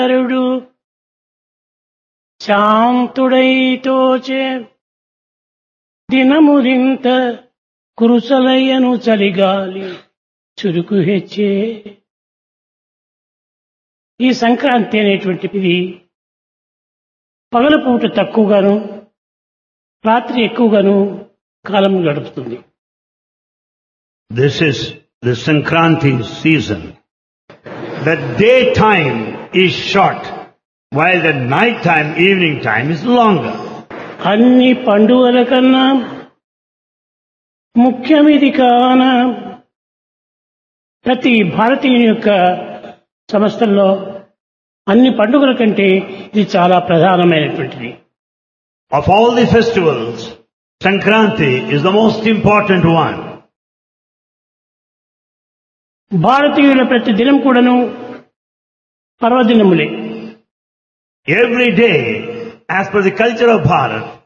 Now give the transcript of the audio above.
నరుడు శాంతుడైతోచే దినమురింత కురుసలయ్యను చలిగాలి చురుకు హెచ్చే ఈ సంక్రాంతి అనేటువంటిది పగలపూట తక్కువగాను రాత్రి ఎక్కువగాను కాలం గడుపుతుంది This is the Sankranti season. The daytime is short, while the nighttime, evening time is longer. అన్ని పండుగల కన్నా ముఖ్యమిది కాన ప్రతి భారతీయుని యొక్క సంస్థల్లో అన్ని పండుగల కంటే ఇది చాలా ప్రధానమైనటువంటిది Of all the festivals, Sankranti is the most important one. భారతీయుల ప్రతి దినం కూడాను పర్వదినములే Every day, as per the culture of Bharat,